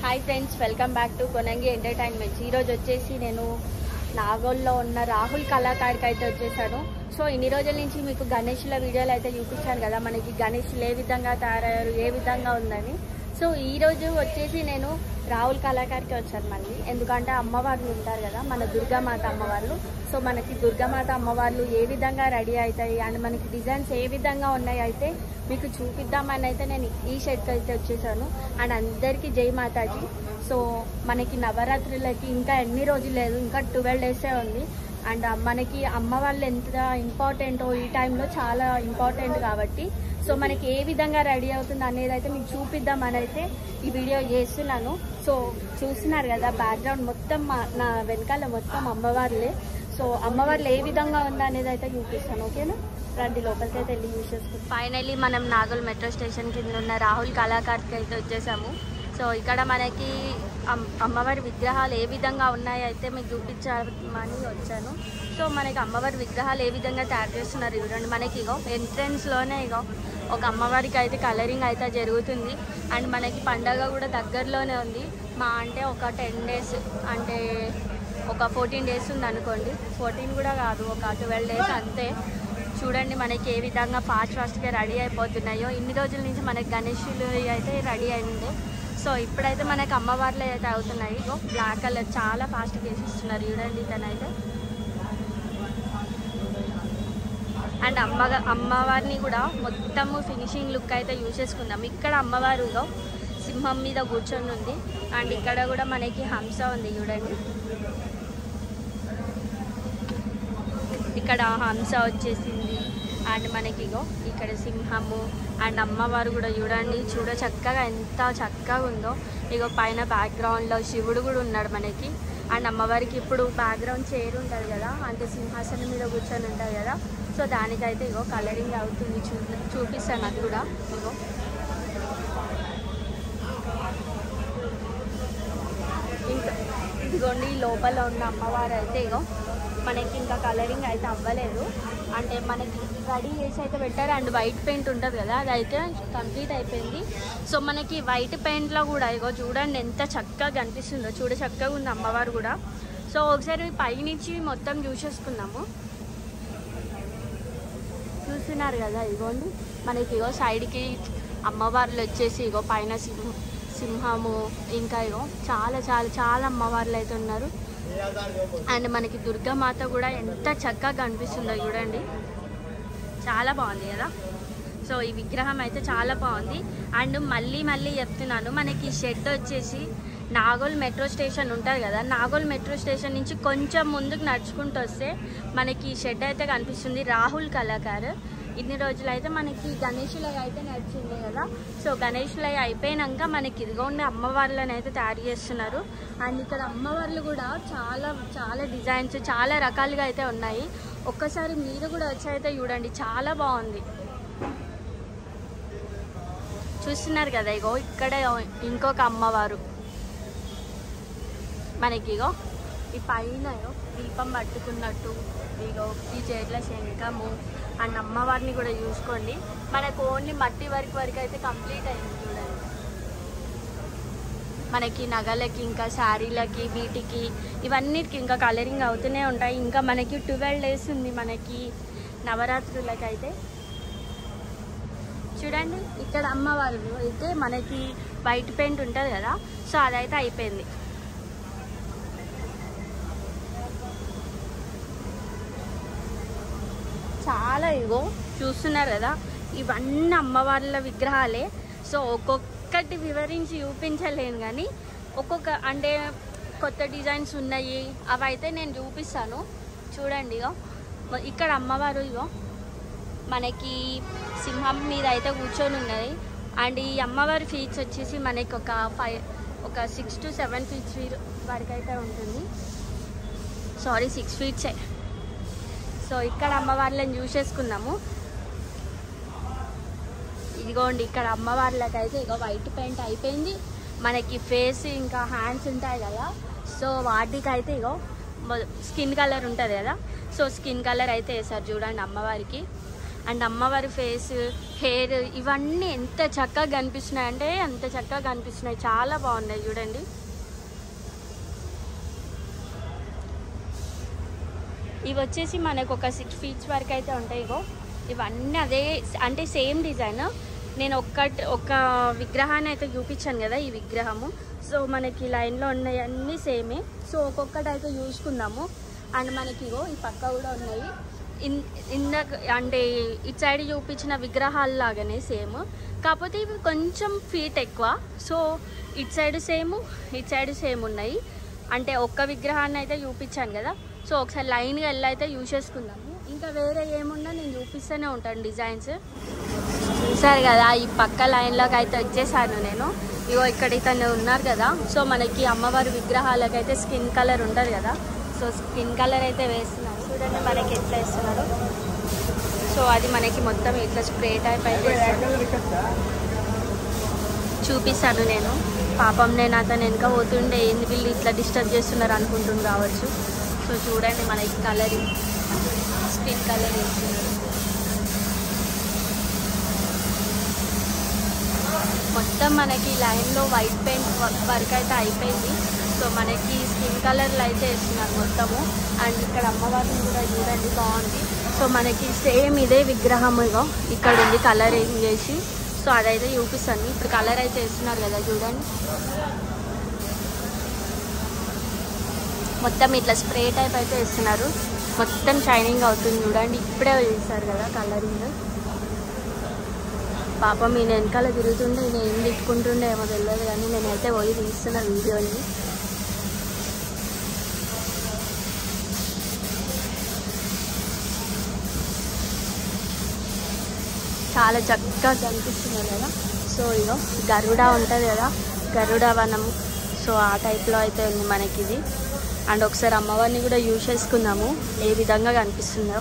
Hi friends welcome back to Konangi entertainments ఈరోజు వచ్చేసి నేను నాగోల్లో ఉన్న రాహుల్ కళాకారుకి అయితే వచ్చేసాను సో ఇన్ని రోజుల నుంచి మీకు గణేష్ల వీడియోలు అయితే చూపించాను కదా మనకి గణేష్లు ఏ విధంగా తయారయ్యారు ఏ విధంగా ఉందని సో ఈ రోజు వచ్చేసి నేను రాహుల్ కళాకారికి వచ్చాను మళ్ళీ ఎందుకంటే అమ్మవార్లు ఉంటారు కదా మన దుర్గామాత అమ్మవార్లు సో మనకి దుర్గామాత అమ్మవార్లు ఏ విధంగా రెడీ అవుతాయి అండ్ మనకి డిజైన్స్ ఏ విధంగా ఉన్నాయి అయితే మీకు చూపిద్దామని అయితే నేను ఈ షెడ్కి అయితే వచ్చేసాను అండ్ అందరికీ జై మాతాజీ సో మనకి నవరాత్రులకి ఇంకా ఎన్ని రోజులు లేదు ఇంకా ట్వెల్వ్ డేసే ఉంది అండ్ మనకి అమ్మ వాళ్ళు ఎంత ఇంపార్టెంటో ఈ టైంలో చాలా ఇంపార్టెంట్ కాబట్టి సో మనకి ఏ విధంగా రెడీ అవుతుంది అనేది అయితే మీకు చూపిద్దామని అయితే ఈ వీడియో చేస్తున్నాను సో చూస్తున్నారు కదా బ్యాక్గ్రౌండ్ మొత్తం మా- నా వెనకాల మొత్తం అమ్మవార్లే సో అమ్మవార్లు ఏ విధంగా ఉందా అనేది అయితే చూపిస్తాను ఓకేనా రండి లోపలికి అయితే వెళ్ళి యూస్ చేసుకుంటాం ఫైనల్లీ మనం నాగోల్ మెట్రో స్టేషన్ కింద ఉన్న రాహుల్ కళాకార్కి అయితే వచ్చేసాము సో ఇక్కడ మనకి అమ్- అమ్మవారి విగ్రహాలు ఏ విధంగా ఉన్నాయో అయితే మీకు చూపించామని వచ్చాను సో మనకి అమ్మవారి విగ్రహాలు ఏ విధంగా తయారు చేస్తున్నారు చూడండి మనకి ఇగో ఎంట్రన్స్లోనే ఇగో ఒక అమ్మవారికి అయితే కలరింగ్ అయితే జరుగుతుంది అండ్ మనకి పండగ కూడా దగ్గరలోనే ఉంది మా అంటే ఒక టెన్ డేస్ అంటే ఒక ఫోర్టీన్ డేస్ ఉంది అనుకోండి ఫోర్టీన్ కూడా కాదు ఒక ట్వెల్వ్ డేస్ అంతే చూడండి మనకి ఏ విధంగా ఫాస్ట్ ఫాస్ట్గా రెడీ అయిపోతున్నాయో ఇన్ని రోజుల నుంచి మనకి గణేషులు అయితే రెడీ అయింది సో ఇప్పుడైతే మనకి అమ్మవార్లు అయితే అవుతున్నాయి ఇగో బ్లాక్ కలర్ చాలా ఫాస్ట్గా వేసిస్తున్నారు చూడండి ఇతనైతే అండ్ అమ్మ అమ్మవారిని కూడా మొత్తము ఫినిషింగ్ లుక్ అయితే యూజ్ చేసుకుందాం ఇక్కడ అమ్మవారు ఇగో సింహం మీద కూర్చొని ఉంది అండ్ ఇక్కడ కూడా మనకి హంస ఉంది చూడండి ఇక్కడ హంస వచ్చేసింది అండ్ మనకి ఇగో ఇక్కడ సింహము అండ్ అమ్మవారు కూడా చూడండి చూడ చక్కగా ఎంత చక్కగా ఉందో ఇగో పైన బ్యాక్గ్రౌండ్లో శివుడు కూడా ఉన్నాడు మనకి అండ్ అమ్మవారికి ఇప్పుడు బ్యాక్గ్రౌండ్ చైర్ ఉంటుంది కదా అంటే సింహాసనం మీద కూర్చొని ఉంటుంది కదా సో దానికైతే ఇగో కలరింగ్ అవుతుంది చూ చూపిస్తాను అది కూడా ఇగో ఇంకా ఇదిగోండి ఈ లోపల ఉన్న అమ్మవారు అయితే ఇగో మనకి ఇంకా కలరింగ్ అయితే అవ్వలేదు అంటే మనకి రెడీ చేసి అయితే పెట్టారు అండ్ వైట్ పెయింట్ ఉంటుంది కదా అది అయితే కంప్లీట్ అయిపోయింది సో మనకి వైట్ పెయింట్లో కూడా ఇగో చూడండి ఎంత చక్కగా కనిపిస్తుందో చూడ చక్కగా ఉంది అమ్మవారు కూడా సో ఒకసారి పైనుంచి మొత్తం చూసేసుకుందాము చూస్తున్నారు కదా ఇగోండి మనకి ఇగో సైడ్కి అమ్మవార్లు వచ్చేసి ఇగో పైన సింహ సింహము ఇంకా ఇగో చాలా చాలా చాలా అమ్మవార్లు అయితే ఉన్నారు అండ్ మనకి దుర్గామాత కూడా ఎంత చక్కగా కనిపిస్తుందో చూడండి చాలా బాగుంది కదా సో ఈ విగ్రహం అయితే చాలా బాగుంది అండ్ మళ్ళీ మళ్ళీ చెప్తున్నాను మనకి షెడ్ వచ్చేసి నాగోల్ మెట్రో స్టేషన్ ఉంటుంది కదా నాగోల్ మెట్రో స్టేషన్ నుంచి కొంచెం ముందుకు నడుచుకుంటూ వస్తే మనకి ఈ షెడ్ అయితే కనిపిస్తుంది రాహుల్ కళాకారు ఇన్ని రోజులు అయితే మనకి గణేషులై అయితే నడిచింది కదా సో గణేషులై అయిపోయినాక మనకి ఇదిగోండి అమ్మవార్లను అయితే తయారు చేస్తున్నారు అండ్ ఇక్కడ అమ్మవార్లు కూడా చాలా చాలా డిజైన్స్ చాలా రకాలుగా అయితే ఉన్నాయి ఒక్కసారి మీరు కూడా వచ్చి అయితే చూడండి చాలా బాగుంది చూస్తున్నారు కదా ఇగో ఇక్కడ ఇంకొక అమ్మవారు మనకి ఇగో ఈ పైన ఇగో దీపం పట్టుకున్నట్టు ఇగో ఈ చేతుల శంఖము అండ్ అమ్మవారిని కూడా చూసుకోండి మనకు ఓన్లీ మట్టి వరకు వరకు అయితే కంప్లీట్ అయింది చూడండి మనకి నగలకి ఇంకా శారీలకి వీటికి ఇవన్నిటికి ఇంకా కలరింగ్ అవుతూనే ఉంటాయి ఇంకా మనకి ట్వెల్వ్ డేస్ ఉంది మనకి నవరాత్రులకి అయితే చూడండి ఇక్కడ అమ్మవారు అయితే మనకి వైట్ పెయింట్ ఉంటుంది కదా సో అదైతే అయిపోయింది చాలా ఇగో చూస్తున్నారు కదా ఇవన్నీ అమ్మవార్ల విగ్రహాలే సో ఒక్కొక్కటి వివరించి చూపించలేను కానీ ఒక్కొక్క అంటే కొత్త డిజైన్స్ ఉన్నాయి అవి అయితే నేను చూపిస్తాను చూడండి ఇగో మ- ఇక్కడ అమ్మవారు ఇగో మనకి సింహం మీద అయితే కూర్చొని ఉన్నది అండ్ ఈ అమ్మవారి ఫీట్స్ వచ్చేసి మనకి ఒక ఫైవ్ ఒక సిక్స్ టు సెవెన్ ఫీట్స్ వరకు అయితే ఉంటుంది సారీ సిక్స్ ఫీట్సే సో ఇక్కడ అమ్మవార్లను చూసేసుకుందాము ఇదిగోండి ఇక్కడ అమ్మవార్లకైతే ఇగో వైట్ పెయింట్ అయిపోయింది మనకి ఫేస్ ఇంకా హ్యాండ్స్ ఉంటాయి కదా సో వాటికైతే ఇగో స్కిన్ కలర్ ఉంటుంది కదా సో స్కిన్ కలర్ అయితే వేసారు చూడండి అమ్మవారికి అండ్ అమ్మవారి ఫేస్ హెయిర్ ఇవన్నీ ఎంత చక్కగా కనిపిస్తున్నాయి అంటే అంత చక్కగా కనిపిస్తున్నాయి చాలా బాగున్నాయి చూడండి ఇవి వచ్చేసి మనకు ఒక సిక్స్ ఫీట్స్ వరకు అయితే ఉంటాయి ఇగో ఇవన్నీ అదే అంటే సేమ్ డిజైన్ నేను ఒక్క ఒక విగ్రహాన్ని అయితే చూపించాను కదా ఈ విగ్రహము సో మనకి లైన్లో ఉన్నాయి అన్నీ సేమే సో ఒక్కొక్కటి అయితే చూసుకుందాము అండ్ మనకి ఇగో ఈ పక్క కూడా ఉన్నాయి ఇన్ ఇందాక అంటే ఇటు సైడ్ చూపించిన విగ్రహాల లాగానే సేమ్ కాకపోతే ఇవి కొంచెం ఫీట్ ఎక్కువ సో ఇటు సైడ్ సేమ్ ఇటు సైడ్ సేమ్ ఉన్నాయి అంటే ఒక్క విగ్రహాన్ని అయితే చూపించాను కదా సో ఒకసారి లైన్గా వెళ్ళి అయితే యూజ్ చేసుకుందాము ఇంకా వేరే ఏమున్నా నేను చూపిస్తూనే ఉంటాను డిజైన్స్ చూసారు కదా ఈ పక్క లైన్లోకి అయితే వచ్చేసాను నేను ఇగో ఇక్కడ ఇతను ఉన్నారు కదా సో మనకి అమ్మవారి విగ్రహాలకు అయితే స్కిన్ కలర్ ఉంటుంది కదా సో స్కిన్ కలర్ అయితే వేస్తున్నారు చూడండి మనకి ఎట్లా వేస్తున్నారు సో అది మనకి మొత్తం ఇట్లా స్ప్రే టైప్ అయితే వేస్తారు. చూపిస్తాను నేను పాపం నేను అతను వెనక పోతుండే ఏంది వీళ్ళు ఇట్లా డిస్టర్బ్ చేస్తున్నారు అనుకుంటుంది కావచ్చు సో చూడండి మనకి కలరింగ్ స్కిన్ కలర్ వేస్తున్నారు మొత్తం మనకి లైన్లో వైట్ పెయింట్ వర్క్ అయితే అయిపోయింది సో మనకి స్కిన్ కలర్లు అయితే వేస్తున్నారు మొత్తము అండ్ ఇక్కడ అమ్మవారిని కూడా చూడండి బాగుంది సో మనకి సేమ్ ఇదే విగ్రహం ఇగో ఇక్కడ ఉంది కలర్ ఏం చేసి సో అదైతే చూపిస్తాను ఇప్పుడు కలర్ అయితే వేస్తున్నారు కదా చూడండి మొత్తం ఇట్లా స్ప్రే టైప్ అయితే వేస్తున్నారు మొత్తం షైనింగ్ అవుతుంది చూడండి ఇప్పుడే వేస్తారు కదా కలరింగ్ పాపం ఈయన వెనకాల తిరుగుతుండే నేను ఏం తిట్టుకుంటుండే ఏమో తెలియదు కానీ నేనైతే పోయి తీస్తున్న వీడియోని చాలా చక్కగా కనిపిస్తున్నారు కదా సో ఇగో గరుడ ఉంటుంది కదా గరుడ వనం సో ఆ టైప్లో అయితే ఉంది మనకి ఇది అండ్ ఒకసారి అమ్మవారిని కూడా యూజ్ చేసుకుందాము ఏ విధంగా కనిపిస్తుందో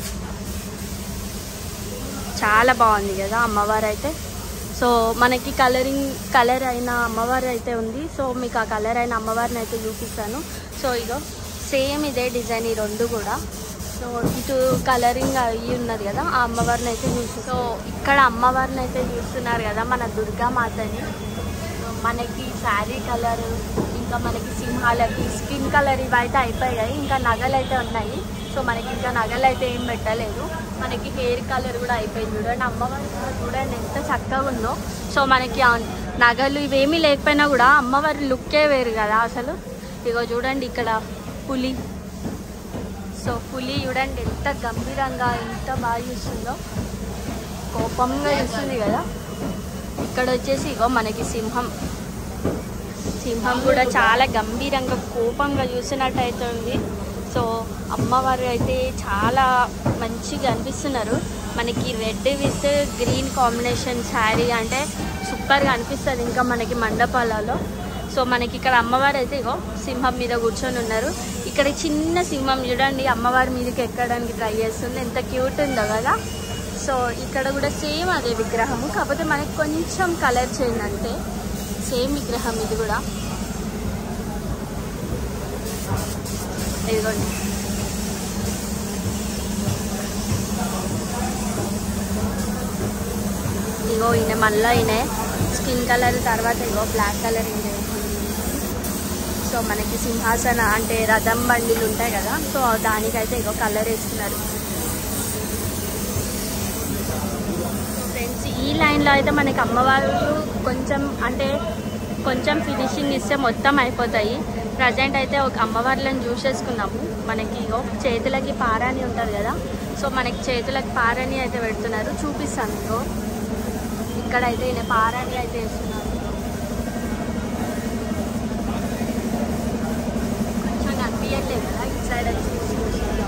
చాలా బాగుంది కదా అమ్మవారు అయితే సో మనకి కలరింగ్ కలర్ అయిన అమ్మవారు అయితే ఉంది సో మీకు ఆ కలర్ అయిన అమ్మవారిని అయితే చూపిస్తాను సో ఇగో సేమ్ ఇదే డిజైన్ ఈ రెండు కూడా సో ఇటు కలరింగ్ అయ్యి ఉన్నది కదా ఆ అమ్మవారిని అయితే చూసి సో ఇక్కడ అమ్మవారిని అయితే చూస్తున్నారు కదా మన దుర్గామాతని సో మనకి శారీ కలర్ ఇంకా మనకి సింహాలకి స్కిన్ కలర్ ఇవి అయితే అయిపోయాయి ఇంకా నగలు అయితే ఉన్నాయి సో మనకి ఇంకా నగలు అయితే ఏం పెట్టలేదు మనకి హెయిర్ కలర్ కూడా అయిపోయింది చూడండి అమ్మవారి కూడా చూడండి ఎంత చక్కగా ఉందో సో మనకి ఆ నగలు ఇవేమీ లేకపోయినా కూడా అమ్మవారి లుక్కే వేరు కదా అసలు ఇగో చూడండి ఇక్కడ పులి సో పులి చూడండి ఎంత గంభీరంగా ఎంత బాగా చూస్తుందో కోపంగా చూస్తుంది కదా ఇక్కడ వచ్చేసి ఇగో మనకి సింహం సింహం కూడా చాలా గంభీరంగా కోపంగా చూసినట్టు అయితే ఉంది సో అమ్మవారు అయితే చాలా మంచిగా అనిపిస్తున్నారు మనకి red with green combination sari అంటే సూపర్గా అనిపిస్తుంది ఇంకా మనకి మండపాలలో సో మనకి ఇక్కడ అమ్మవారు అయితే ఇగో సింహం మీద కూర్చొని ఉన్నారు ఇక్కడ చిన్న సింహం చూడండి అమ్మవారి మీదకి ఎక్కడానికి ట్రై చేస్తుంది ఎంత క్యూట్ ఉందో కదా సో ఇక్కడ కూడా సేమ్ అదే విగ్రహము కాకపోతే మనకి కొంచెం కలర్ చేంజ్ అంతే సేమ్ విగ్రహం ఇది కూడా ఇదిగోండి ఇగో ఈయన మళ్ళీ ఈయన స్కిన్ కలర్ తర్వాత ఇగో బ్లాక్ కలర్ ఈయన సో మనకి సింహాసన అంటే రథం బండిలు ఉంటాయి కదా సో దానికైతే ఇగో కలర్ వేస్తున్నారు ఫ్రెండ్స్ ఈ లైన్లో అయితే మనకి అమ్మవారు కొంచెం అంటే కొంచెం ఫినిషింగ్ ఇస్తే మొత్తం అయిపోతాయి ప్రజెంట్ అయితే ఒక అమ్మవార్లను చూసేసుకుందాము మనకి ఇగో చేతులకి పారాని ఉంటుంది కదా సో మనకి చేతులకి పారాని అయితే పెడుతున్నారు చూపిస్తాను ఇగో ఇక్కడైతే ఈయన పారాని అయితే వేస్తున్నారు కొంచెం కనిపించట్లేదు కదా ఇటు సైడ్ వచ్చి చూసుకుందాం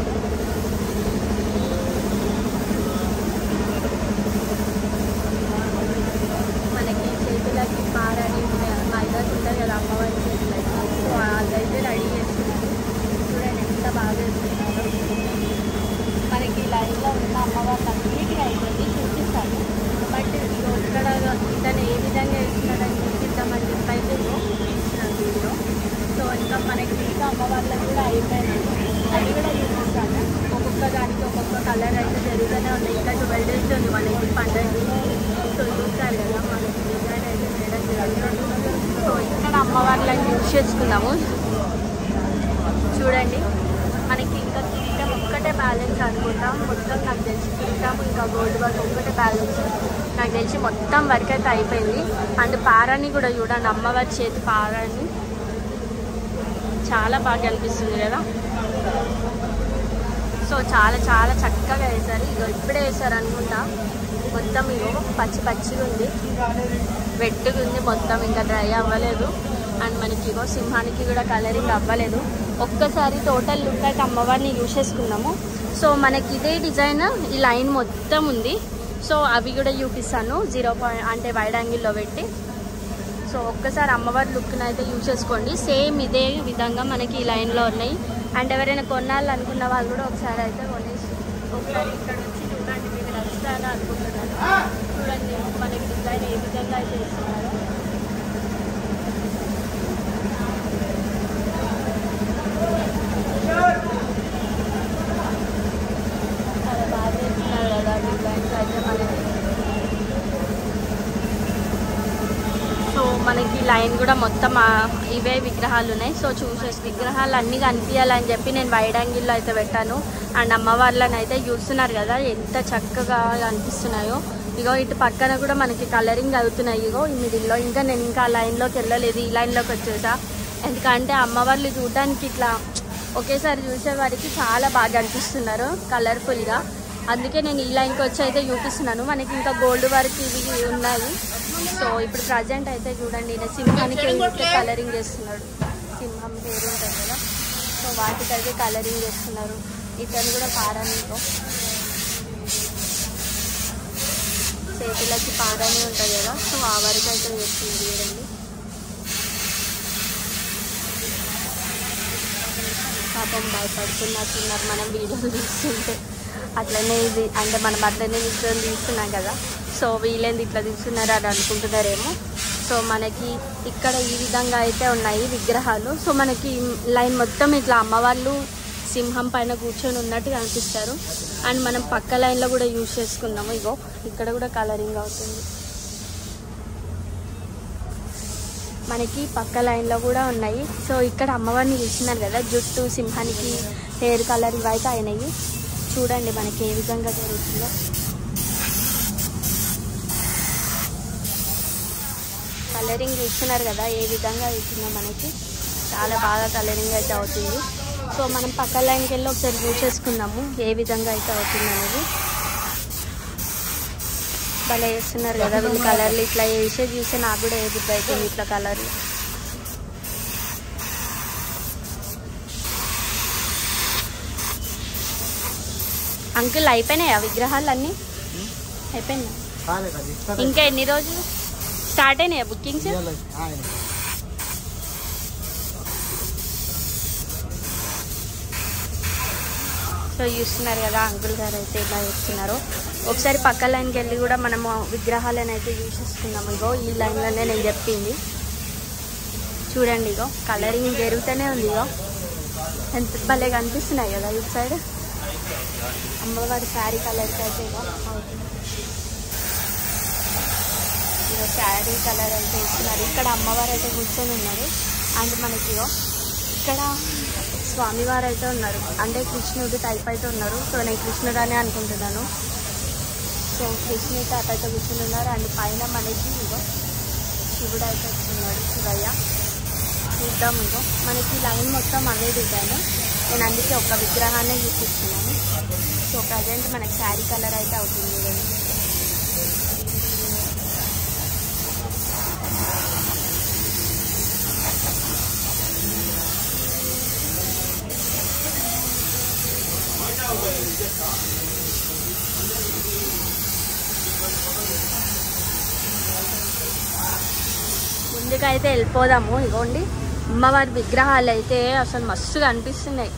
మనకి చేతులకి పారని మైదాస్ ఉంటాయి కదా అమ్మవారి చేతులకి సో అదైతే రెడీ చేస్తున్నారు చూడండి ఎంత బాగా చేస్తున్నారు మనకి లైన్లో ఉన్న అమ్మవారిని అన్నిటికీ అయిపోయింది చూపిస్తాను బట్ ఇగో ఇక్కడ ఇతను ఏ విధంగా వేస్తున్నాడని చూపిద్దామని చెప్పి అయితే ఇగో ఇస్తున్నాను వీడియో సో ఇంకా మనకి మిగతా అమ్మవార్లకు కూడా అయిపోయినాయి అవి కూడా చూపిస్తాను ఒక్కొక్క దానికి ఒక్కొక్క కలర్ అయితే జరుగుతూనే ఉన్నాయి ఇంకా ట్వెల్వ్ డేస్ ఉంది మనకి పండుగ సో చూస్తారు కదా మనకి డిజైన్ అయితే చేయడం జరుగుతుంది సో ఇక్కడ అమ్మవార్లను యూజ్ చేసుకున్నాము చూడండి మనకి ఇంకా కిరీటం ఒక్కటే బ్యాలెన్స్ అనుకుంటాం మొత్తం నాకు తెలిసి కిరీటం ఇంకా గోల్డ్ వర్క్ ఒక్కటే బ్యాలెన్స్ నాకు తెలిసి మొత్తం వర్క్ అయితే అయిపోయింది అండ్ పారాని కూడా చూడండి అమ్మవారి చేతి పారాని చాలా బాగా అనిపిస్తుంది కదా సో చాలా చాలా చక్కగా వేశారు ఇగో ఇప్పుడే వేశారు అనుకుంటా మొత్తం ఇగో పచ్చి పచ్చిగా ఉంది వెట్టుగా ఉంది మొత్తం ఇంకా డ్రై అవ్వలేదు అండ్ మనకి ఇగో సింహానికి కూడా కలరింగ్ అవ్వలేదు ఒక్కసారి టోటల్ లుక్ అయితే అమ్మవారిని యూజ్ చేసుకున్నాము సో మనకి ఇదే డిజైన్ ఈ లైన్ మొత్తం ఉంది సో అవి కూడా చూపిస్తాను జీరో పాయింట్ అంటే వైడ్ యాంగిల్లో పెట్టి సో ఒక్కసారి అమ్మవారి లుక్ని అయితే యూజ్ చేసుకోండి సేమ్ ఇదే విధంగా మనకి ఈ లైన్లో ఉన్నాయి అండ్ ఎవరైనా కొనాలనుకున్న వాళ్ళు కూడా ఒకసారి అయితే కొనేసి ఒకసారి ఇక్కడ వచ్చి చూడండి మీకు నచ్చుతారని అనుకుంటున్నాను చూడండి మనకి డిజైన్ ఏ విధంగా అయితే ఇస్తున్నారు చాలా బాగా ఇస్తున్నారు కదా డిజైన్స్ అయితే మనకి సో మనకి లైన్ కూడా మొత్తం ఆ ఇవే విగ్రహాలు ఉన్నాయి సో చూసేసి విగ్రహాలు అన్నీ కనిపించాలని చెప్పి నేను వైడ్ యాంగిల్లో అయితే పెట్టాను అండ్ అమ్మవార్లను అయితే చూస్తున్నారు కదా ఎంత చక్కగా కనిపిస్తున్నాయో ఇగో ఇటు పక్కన కూడా మనకి కలరింగ్ అవుతున్నాయి ఇగో ఈ మిడిల్లో ఇంకా నేను ఇంకా ఆ లైన్లోకి వెళ్ళలేదు ఈ లైన్లోకి వచ్చేసా ఎందుకంటే అమ్మవార్లు చూడడానికి ఇట్లా ఒకేసారి చూసేవారికి చాలా బాగా అనిపిస్తున్నారు కలర్ఫుల్గా అందుకే నేను ఈ లైన్కి వచ్చి అయితే చూపిస్తున్నాను మనకి ఇంకా గోల్డ్ వర్క్ ఇవి ఉన్నాయి సో ఇప్పుడు ప్రజెంట్ అయితే చూడండి ఈయన సింహానికి కలరింగ్ చేస్తున్నాడు సింహం పేరు ఉంటుంది కదా సో వాటికైతే కలరింగ్ చేస్తున్నారు ఇతను కూడా పారానీతో చేతులకి పారాని ఉంటుంది కదా సో ఆ వరకు అయితే చేస్తుంది చూడండి పాపం భయపడుతున్నట్టున్నారు మనం వీడియోలు తీస్తుంటే అట్లనే ఇది అంటే మనం అట్లనే తీసుకొని తీస్తున్నాం కదా సో వీళ్ళేంది ఇట్లా తీస్తున్నారు అని అనుకుంటున్నారేమో సో మనకి ఇక్కడ ఈ విధంగా అయితే ఉన్నాయి విగ్రహాలు సో మనకి లైన్ మొత్తం ఇట్లా అమ్మవాళ్ళు సింహం పైన కూర్చొని ఉన్నట్టు కనిపిస్తారు అండ్ మనం పక్క లైన్లో కూడా యూజ్ చేసుకున్నాము ఇగో ఇక్కడ కూడా కలరింగ్ అవుతుంది మనకి పక్క లైన్లో కూడా ఉన్నాయి సో ఇక్కడ అమ్మవారిని చూస్తున్నారు కదా జుట్టు సింహానికి హెయిర్ కలర్ ఇవైతే అయినాయి చూడండి మనకి ఏ విధంగా జరుగుతుందో కలరింగ్ చూస్తున్నారు కదా ఏ విధంగా అవుతుందో మనకి చాలా బాగా కలరింగ్ అయితే అవుతుంది సో మనం పక్క లైన్కి వెళ్ళి ఒకసారి యూజ్ చేసుకుందాము ఏ విధంగా అయితే అవుతుంది అనేది భలే వేస్తున్నారు కదా వీళ్ళు కలర్లు ఇట్లా వేసే చూస్తే నాకు కూడా ఏ బుద్ధి అవుతుంది ఇట్లా కలర్లు అంకుల్ అయిపోయినాయా విగ్రహాలు అన్నీ అయిపోయినాయి కాలేదు ఇస్తారు ఇంకా ఎన్ని రోజులు స్టార్ట్ అయినాయా బుకింగ్స్ ఆయన సో చూస్తున్నారు కదా అంకుల్ గారు అయితే ఇలా చేస్తున్నారు ఒకసారి పక్క లైన్కి వెళ్ళి కూడా మనము విగ్రహాలను అయితే యూజ్ చేసుకున్నాము ఇగో ఈ లైన్లోనే నేను చెప్పింది చూడండి ఇగో కలరింగ్ జరుగుతూనే ఉంది ఇగో ఎంత భలే కనిపిస్తున్నాయి కదా ఇటు సైడ్ అమ్మవారి శారీ కలర్స్ అయితే ఇగో అవుతుంది ఇగో శారీ కలర్ అయితే ఇస్తున్నారు ఇక్కడ అమ్మవారు అయితే కూర్చొని ఉన్నారు అండ్ మనకి ఇగో ఇక్కడ స్వామివారు అయితే ఉన్నారు అంటే కృష్ణుడి టైప్ అయితే ఉన్నారు సో నేను కృష్ణుడు అని అనుకుంటున్నాను సో కృష్ణుడి టైప్ అయితే కూర్చుని ఉన్నారు అండ్ పైన మనకి ఇగో శివుడు అయితే వస్తున్నాడు శివయ్య చూద్దాం ఇగో మనకి లైన్ మొత్తం అదే డిజైన్ నేను అందుకే ఒక విగ్రహాన్ని చూపిస్తున్నాను సో ప్రజెంట్ మనకి శారీ కలర్ అయితే అవుతుంది ఇదండి. ముందుకైతే వెళ్ళిపోదాము ఇగోండి అమ్మవారి విగ్రహాలు అయితే అసలు మస్తుగా అనిపిస్తున్నాయి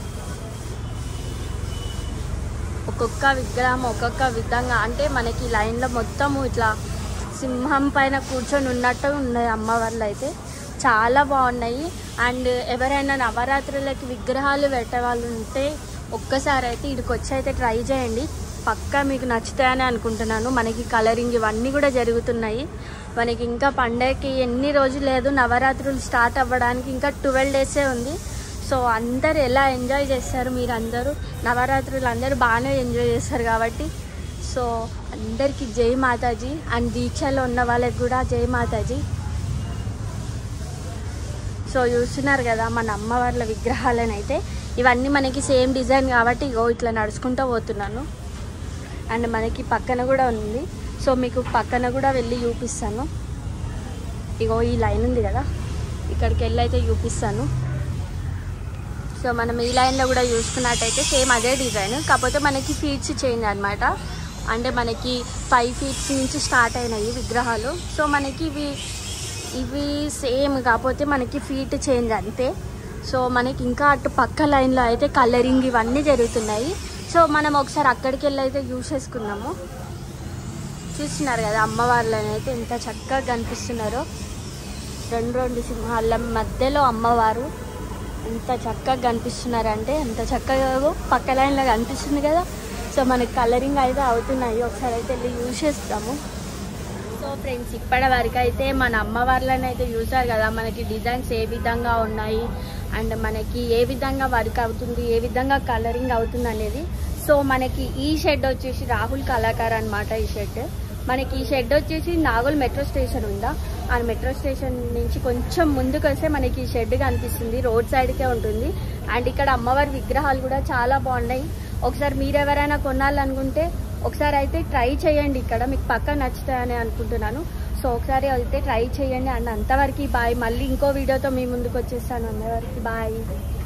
ఒక్కొక్క విగ్రహం ఒక్కొక్క విధంగా అంటే మనకి లైన్లో మొత్తము ఇట్లా సింహం పైన కూర్చొని ఉన్నట్టు ఉన్నాయి అమ్మవార్లు అయితే చాలా బాగున్నాయి అండ్ ఎవరైనా నవరాత్రులకి విగ్రహాలు పెట్టే వాళ్ళు ఉంటే ఒక్కసారి అయితే ఇక్కడికి వచ్చి అయితే ట్రై చేయండి పక్కా మీకు నచ్చుతాయని అనుకుంటున్నాను మనకి కలరింగ్ ఇవన్నీ కూడా జరుగుతున్నాయి మనకి ఇంకా పండగకి ఎన్ని రోజులు లేదు నవరాత్రులు స్టార్ట్ అవ్వడానికి ఇంకా ట్వెల్వ్ డేసే ఉంది సో అందరు ఎలా ఎంజాయ్ చేస్తారు మీరు అందరూ నవరాత్రులు అందరూ బాగానే ఎంజాయ్ చేస్తారు కాబట్టి సో అందరికీ జై మాతాజీ అండ్ దీక్షలో ఉన్న వాళ్ళకి కూడా జై మాతాజీ సో చూస్తున్నారు కదా మన అమ్మవార్ల విగ్రహాలను అయితే ఇవన్నీ మనకి సేమ్ డిజైన్ కాబట్టి ఇగో ఇట్లా నడుచుకుంటూ పోతున్నాను అండ్ మనకి పక్కన కూడా ఉంది సో మీకు పక్కన కూడా వెళ్ళి చూపిస్తాను ఇగో ఈ లైన్ ఉంది కదా ఇక్కడికి వెళ్ళి అయితే చూపిస్తాను సో మనం ఈ లైన్లో కూడా చూసుకున్నట్టయితే సేమ్ అదే డిజైన్ కాకపోతే మనకి ఫీట్స్ చేంజ్ అనమాట అంటే మనకి ఫైవ్ ఫీట్స్ నుంచి స్టార్ట్ అయినాయి విగ్రహాలు సో మనకి ఇవి ఇవి సేమ్ కాకపోతే మనకి ఫీట్ చేంజ్ అంతే సో మనకి ఇంకా అటు పక్క లైన్లో అయితే కలరింగ్ ఇవన్నీ జరుగుతున్నాయి సో మనం ఒకసారి అక్కడికి వెళ్ళి అయితే చూసేసుకున్నాము చూస్తున్నారు కదా అమ్మవార్లను అయితే ఎంత చక్కగా కనిపిస్తున్నారో రెండు రెండు సింహాల మధ్యలో అమ్మవారు ఎంత చక్కగా కనిపిస్తున్నారంటే ఎంత చక్కగా పక్క లైన్లో కనిపిస్తుంది కదా సో మనకి కలరింగ్ అయితే అవుతున్నాయి ఒకసారి అయితే వెళ్ళి యూజ్ చేస్తాము సో ఫ్రెండ్స్ ఇప్పటి వరకు అయితే మన అమ్మవార్లను అయితే చూసారు కదా మనకి డిజైన్స్ ఏ విధంగా ఉన్నాయి అండ్ మనకి ఏ విధంగా వర్క్ అవుతుంది ఏ విధంగా కలరింగ్ అవుతుంది అనేది సో మనకి ఈ షెడ్ వచ్చేసి రాహుల్ కళాకార్ అనమాట ఈ షెడ్ మనకి ఈ షెడ్ వచ్చేసి నాగోల్ మెట్రో స్టేషన్ ఉందా ఆ మెట్రో స్టేషన్ నుంచి కొంచెం ముందుకు వస్తే మనకి ఈ షెడ్ కనిపిస్తుంది రోడ్ సైడ్కే ఉంటుంది అండ్ ఇక్కడ అమ్మవారి విగ్రహాలు కూడా చాలా బాగున్నాయి ఒకసారి మీరు ఎవరైనా కొనాలనుకుంటే ఒకసారి అయితే ట్రై చేయండి ఇక్కడ మీకు పక్క నచ్చుతాయని అనుకుంటున్నాను సో ఒకసారి అయితే ట్రై చేయండి అండ్ అంతవరకు బాయ్ మళ్ళీ ఇంకో వీడియోతో మీ ముందుకు వచ్చేస్తాను అందరికి బాయ్